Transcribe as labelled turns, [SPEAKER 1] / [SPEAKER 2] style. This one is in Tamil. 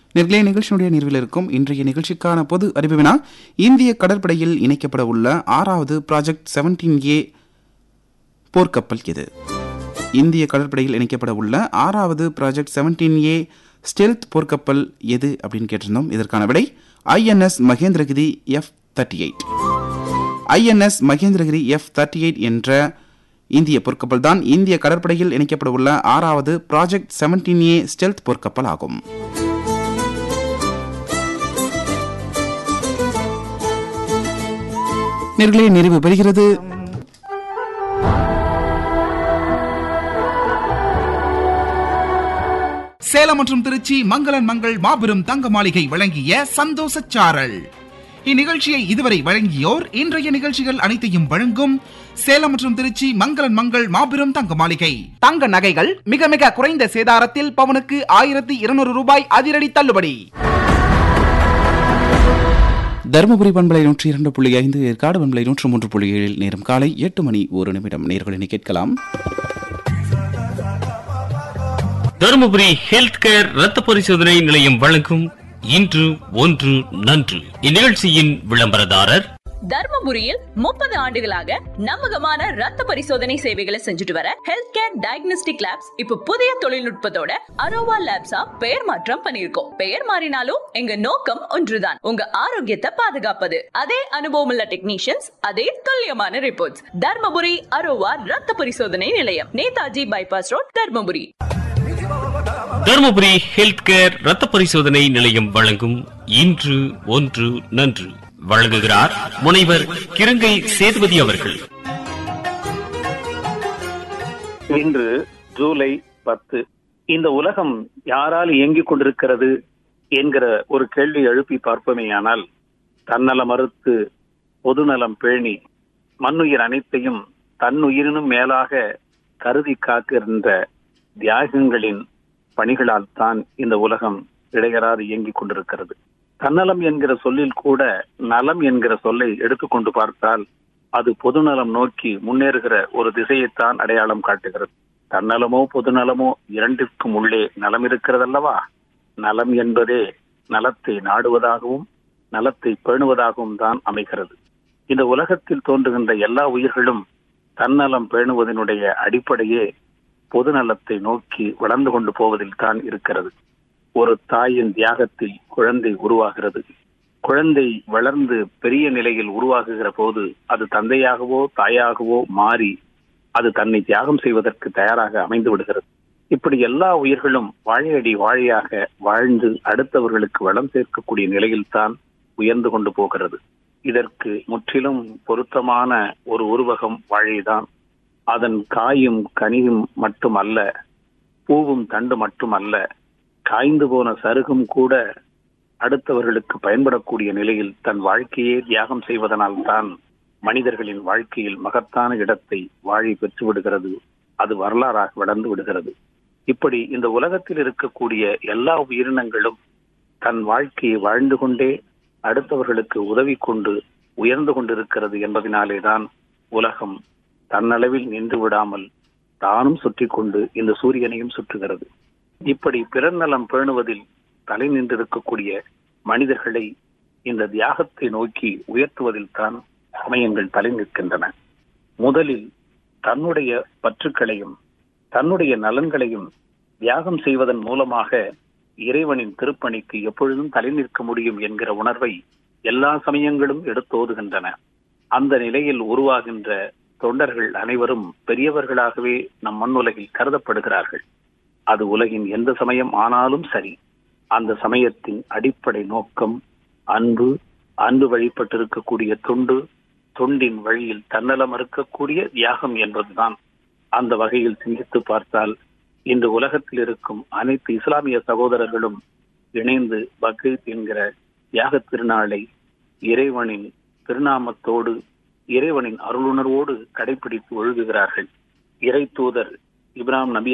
[SPEAKER 1] நேர்களே நிகழ்ச்சியினுடைய நிறைவில் இருக்கும் இன்றைய நிகழ்ச்சிக்கான பொது அறிவினா இந்திய கடற்படையில் இணைக்கப்பட உள்ள ஆறாவது ப்ராஜெக்ட் செவன்டீன் ஏ போர்க்கப்பல் எது இந்திய கடற்படையில் இணைக்கப்பட உள்ள ஆறாவது ப்ராஜெக்ட் செவன்டீன் ஏ ஸ்டெல்த் போர்க்கப்பல் எது அப்படின்னு கேட்டிருந்தோம் இதற்கான விடை INS Mahendragiri F thirty eight INS Mahendragiri F thirty eight என்ற இந்திய போர்க்கப்பல் தான் இந்திய கடற்படையில் இணைக்கப்பட உள்ள ஆறாவது ப்ராஜெக்ட் செவன்டீன் ஏ ஸ்டெல்த் போர்க்கப்பல் ஆகும் நேர்களே நிறைவு பெறுகிறது
[SPEAKER 2] சேலம் மற்றும் திருச்சி மங்களன் மங்கள் மாபெரும் தங்க மாளிகை வழங்கிய சந்தோஷ சாரல் இந்நிகழ்ச்சியை இதுவரை வழங்கியோர் இன்றைய நிகழ்ச்சிகள் அனைத்தையும் வழங்கும் சேலம் மற்றும் திருச்சி மங்களன் மங்கள் மாபெரும் தங்க மாளிகை தங்க நகைகள் மிக மிக குறைந்த சேதாரத்தில் பவனுக்கு ஆயிரத்தி இருநூறு ரூபாய் அதிரடி தள்ளுபடி
[SPEAKER 1] தருமபுரி பண்பலை நூற்றி இரண்டு புள்ளி ஐந்து ஏற்காடு பண்பலை நூற்று மூன்று புள்ளி ஏழில் நேரம் காலை எட்டு மணி ஒரு நிமிடம் நேர்களினை கேட்கலாம்
[SPEAKER 3] தருமபுரி ஹெல்த் கேர் ரத்த பரிசோதனை நிலையம் வழங்கும் இன்று ஒன்று நன்று இந்நிகழ்ச்சியின் விளம்பரதாரர்
[SPEAKER 4] தர்மபுரியில் முப்பது ஆண்டுகளாக நம்பகமான ரத்த பரிசோதனை சேவைகளை செஞ்சுட்டு வர ஹெல்த் கேர் டயக்னோஸ்டிக் லேப்ஸ் இப்ப புதிய தொழில்நுட்பத்தோட அரோவா லேப்ஸா பெயர் மாற்றம் பண்ணிருக்கோம் பெயர் மாறினாலும் எங்க நோக்கம் ஒன்றுதான் உங்க ஆரோக்கியத்தை பாதுகாப்பது அதே அனுபவம் உள்ள டெக்னீஷியன்ஸ் அதே துல்லியமான ரிப்போர்ட்ஸ் தர்மபுரி அரோவா ரத்த பரிசோதனை நிலையம் Netaji bypass road Dharmapuri
[SPEAKER 3] Dharmapuri health care ரத்த பரிசோதனை நிலையம் வழங்கும் இன்று ஒன்று நன்று வழங்குகிறார் முனைவர் கிருங்கை சேதுபதி அவர்கள்
[SPEAKER 5] இன்று ஜூலை பத்து இந்த உலகம் யாரால் இயங்கிக் கொண்டிருக்கிறது என்கிற ஒரு கேள்வி எழுப்பி பார்ப்போமேயானால் தன்னல மறுத்து பொதுநலம் பேணி மண்ணுயிர் அனைத்தையும் தன்னுயிரினும் மேலாக கருதி காக்கின்ற தியாகங்களின் பணிகளால் தான் இந்த உலகம் இடையறாது இயங்கிக் கொண்டிருக்கிறது தன்னலம் என்கிற சொல்லில் கூட நலம் என்கிற சொல்லை எடுத்துக்கொண்டு பார்த்தால் அது பொதுநலம் நோக்கி முன்னேறுகிற ஒரு திசையைத்தான் அடையாளம் காட்டுகிறது தன்னலமோ பொதுநலமோ இரண்டிற்கும் உள்ளே நலம் இருக்கிறதல்லவா நலம் என்பதே நலத்தை நாடுவதாகவும் நலத்தை பேணுவதாகவும் தான் அமைகிறது இந்த உலகத்தில் தோன்றுகின்ற எல்லா உயிர்களும் தன்னலம் பேணுவதனுடைய அடிப்படையே பொதுநலத்தை நோக்கி வளர்ந்து கொண்டு போவதில் தான் இருக்கிறது ஒரு தாயின் தியாகத்தில் குழந்தை உருவாகிறது குழந்தை வளர்ந்து பெரிய நிலையில் உருவாகுகிற போது அது தந்தையாகவோ தாயாகவோ மாறி அது தன்னை தியாகம் செய்வதற்கு தயாராக அமைந்து விடுகிறது இப்படி எல்லா உயிர்களும் வாழையடி வாழையாக வாழ்ந்து அடுத்தவர்களுக்கு வளம் சேர்க்கக்கூடிய நிலையில்தான் உயர்ந்து கொண்டு போகிறது இதற்கு முற்றிலும் பொருத்தமான ஒரு உருவகம் வாழைதான் அதன் காயும் கனியும் மட்டுமல்ல பூவும் தண்டு மட்டுமல்ல காய்ந்து போன சருகும் கூட அடுத்தவர்களுக்கு பயன்படக்கூடிய நிலையில் தன் வாழ்க்கையே தியாகம் செய்வதனால் தான் மனிதர்களின் வாழ்க்கையில் மகத்தான இடத்தை வாழி பெற்று விடுகிறது அது வரலாறாக வளர்ந்து விடுகிறது இப்படி இந்த உலகத்தில் இருக்கக்கூடிய எல்லா உயிரினங்களும் தன் வாழ்க்கையை வாழ்ந்து கொண்டே அடுத்தவர்களுக்கு உதவி கொண்டு உயர்ந்து கொண்டிருக்கிறது என்பதனாலேதான் உலகம் தன்னளவில் நின்று விடாமல் தானும் சுற்றி கொண்டு இந்த சூரியனையும் சுற்றுகிறது இப்படி பிறர் நலம் பேணுவதில் தலை நின்றிருக்கக்கூடிய மனிதர்களை இந்த தியாகத்தை நோக்கி உயர்த்துவதில் தான் சமயங்கள் தலை நிற்கின்றன முதலில் தன்னுடைய பற்றுக்களையும் தன்னுடைய நலன்களையும் தியாகம் செய்வதன் மூலமாக இறைவனின் திருப்பணிக்கு எப்பொழுதும் தலை நிற்க முடியும் என்கிற உணர்வை எல்லா சமயங்களும் எடுத்தோதுகின்றன அந்த நிலையில் உருவாகின்ற தொண்டர்கள் அனைவரும் பெரியவர்களாகவே நம் மண்ணுலகில் கருதப்படுகிறார்கள் அது உலகின் எந்த சமயம் ஆனாலும் சரி அந்த சமயத்தின் அடிப்படை நோக்கம் அன்பு அன்பு வழிபட்டிருக்கக்கூடிய தொண்டு தொண்டின் வழியில் தன்னலம் இருக்கக்கூடிய தியாகம் என்பதுதான் அந்த வகையில் சிந்தித்து பார்த்தால் இந்த உலகத்தில் இருக்கும் அனைத்து இஸ்லாமிய சகோதரர்களும் இணைந்து பக்ரீத் என்கிற தியாக திருநாளை இறைவனின் திருநாமத்தோடு இறைவனின் அருளுணர்வோடு கடைபிடித்து ஒழுகுகிறார்கள் இறை தூதர் இப்ராம் நபி